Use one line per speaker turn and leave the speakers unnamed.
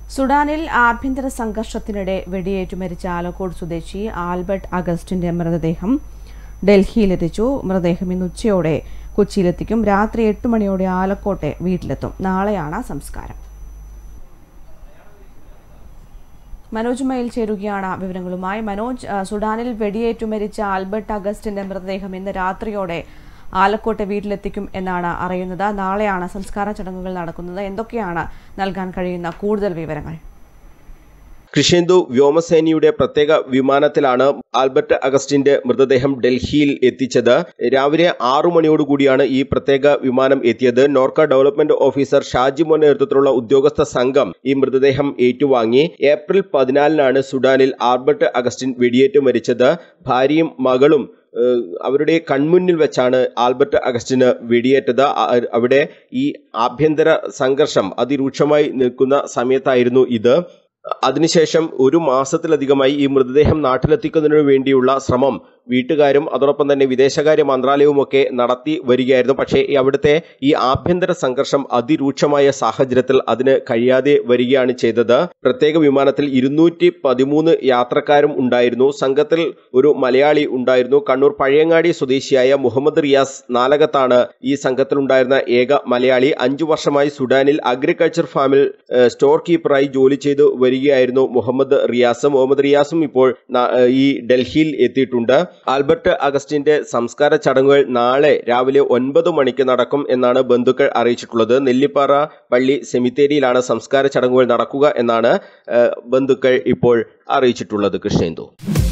സുഡാനിൽ ആഭ്യന്തര സംഘർഷത്തിനിടെ വെടിയേറ്റു മരിച്ച ആലക്കോട് സ്വദേശി ആൽബർട്ട് അഗസ്റ്റിന്റെ മൃതദേഹം ഡൽഹിയിലെത്തിച്ചു മൃതദേഹം ഇന്ന് ഉച്ചയോടെ കൊച്ചിയിലെത്തിക്കും രാത്രി എട്ട് മണിയോടെ ആലക്കോട്ടെ വീട്ടിലെത്തും നാളെയാണ് സംസ്കാരം മനോജ് മയിൽ ചേരുകയാണ് വിവരങ്ങളുമായി മനോജ് ആ, സുഡാനിൽ വെടിയേറ്റു മരിച്ച ആൽബർട്ട് അഗസ്റ്റിന്റെ മൃതദേഹം ഇന്ന് രാത്രിയോടെ ആലക്കോട്ടെ വീട്ടിലെത്തിക്കും എന്നാണ് അറിയുന്നത് നാളെയാണ് സംസ്കാര ചടങ്ങുകൾ നടക്കുന്നത് എന്തൊക്കെയാണ് നൽകാൻ കഴിയുന്ന കൂടുതൽ വിവരങ്ങൾ
കൃഷേന്ദു വ്യോമസേനയുടെ പ്രത്യേക വിമാനത്തിലാണ് ആൽബർട്ട് അഗസ്റ്റിന്റെ മൃതദേഹം ഡൽഹിയിൽ എത്തിച്ചത് രാവിലെ ആറു മണിയോടുകൂടിയാണ് ഈ പ്രത്യേക വിമാനം എത്തിയത് നോർക്ക ഡെവലപ്മെന്റ് ഓഫീസർ ഷാജിമോൻ നേതൃത്വത്തിലുള്ള ഉദ്യോഗസ്ഥ സംഘം ഈ മൃതദേഹം ഏറ്റുവാങ്ങി ഏപ്രിൽ പതിനാലിനാണ് സുഡാനിൽ ആൽബർട്ട് അഗസ്റ്റിൻ വെടിയേറ്റ് മരിച്ചത് ഭാര്യയും മകളും ഏഹ് അവരുടെ കൺമുന്നിൽ വെച്ചാണ് ആൽബർട്ട് അഗസ്റ്റിന് വെടിയേറ്റത് ആ- അവിടെ ഈ ആഭ്യന്തര സംഘർഷം അതിരൂക്ഷമായി നിൽക്കുന്ന സമയത്തായിരുന്നു ഇത് അതിനുശേഷം ഒരു മാസത്തിലധികമായി ഈ മൃതദേഹം നാട്ടിലെത്തിക്കുന്നതിനു വേണ്ടിയുള്ള ശ്രമം വീട്ടുകാരും അതോടൊപ്പം തന്നെ വിദേശകാര്യ മന്ത്രാലയവുമൊക്കെ നടത്തി വരികയായിരുന്നു പക്ഷേ ഈ അവിടുത്തെ ഈ ആഭ്യന്തര സംഘർഷം അതിരൂക്ഷമായ സാഹചര്യത്തിൽ അതിന് കഴിയാതെ വരികയാണ് ചെയ്തത് പ്രത്യേക വിമാനത്തിൽ ഇരുന്നൂറ്റി പതിമൂന്ന് യാത്രക്കാരും ഉണ്ടായിരുന്നു സംഘത്തിൽ ഒരു മലയാളി ഉണ്ടായിരുന്നു കണ്ണൂർ പഴയങ്ങാടി സ്വദേശിയായ മുഹമ്മദ് റിയാസ് നാലകത്താണ് ഈ സംഘത്തിലുണ്ടായിരുന്ന ഏക മലയാളി അഞ്ചു വർഷമായി സുഡാനിൽ അഗ്രികൾച്ചർ ഫാമിൽ ഏഹ്, സ്റ്റോർ കീപ്പറായി ജോലി ചെയ്തു വരികയായിരുന്നു മുഹമ്മദ് റിയാസ് മുഹമ്മദ് റിയാസും ഇപ്പോൾ ന- ഏഹ്, ഈ ഡൽഹിയിൽ എത്തിയിട്ടുണ്ട് ആൽബർട്ട് അഗസ്റ്റിന്റെ സംസ്കാര ചടങ്ങുകൾ നാളെ രാവിലെ ഒൻപത് മണിക്ക് നടക്കും എന്നാണ് ബന്ധുക്കൾ അറിയിച്ചിട്ടുള്ളത് നെല്ലിപ്പാറ പള്ളി സെമിത്തേരിയിലാണ് സംസ്കാര ചടങ്ങുകൾ നടക്കുക എന്നാണ് ഏഹ്, ബന്ധുക്കൾ ഇപ്പോൾ അറിയിച്ചിട്ടുള്ളത് കൃഷ്ണേന്ദു